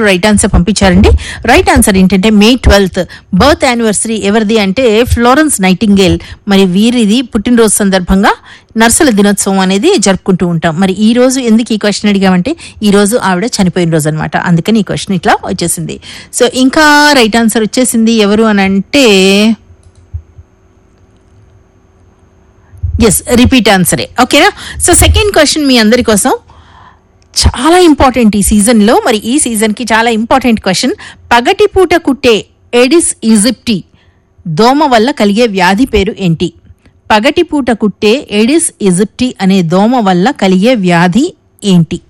right answer పంపించారండి right answer ఏంటంటే May twelfth birth anniversary ఎవరిది అంటే ఫ్లోరెన్స్ నైటింగేల్ మరి వీరిది పుట్టినరోజు సందర్భంగా నర్సుల దినోత్సవం అనేది జరుపుకుంటూ ఉంటాం మరి ఈ రోజు ఎందుకు ఈ క్వశ్చన్ అడిగామంటే ఈ రోజు ఆవిడ చనిపోయిన రోజు అనమాట అందుకని ఈ క్వశ్చన్ ఇట్లా వచ్చేసింది సో ఇంకా రైట్ ఆన్సర్ వచ్చేసింది ఎవరు అని అంటే ఎస్ రిపీట్ ఆన్సరే ఓకేనా సో సెకండ్ క్వశ్చన్ మీ అందరి కోసం చాలా ఇంపార్టెంట్ ఈ సీజన్లో మరి ఈ సీజన్కి చాలా ఇంపార్టెంట్ క్వశ్చన్ పగటిపూట కుట్టే ఎడిస్ ఈజిప్టి దోమ వల్ల కలిగే వ్యాధి పేరు ఏంటి పగటిపూట కుట్టే ఎడిస్ ఈజిప్టి అనే దోమ వల్ల కలిగే వ్యాధి ఏంటి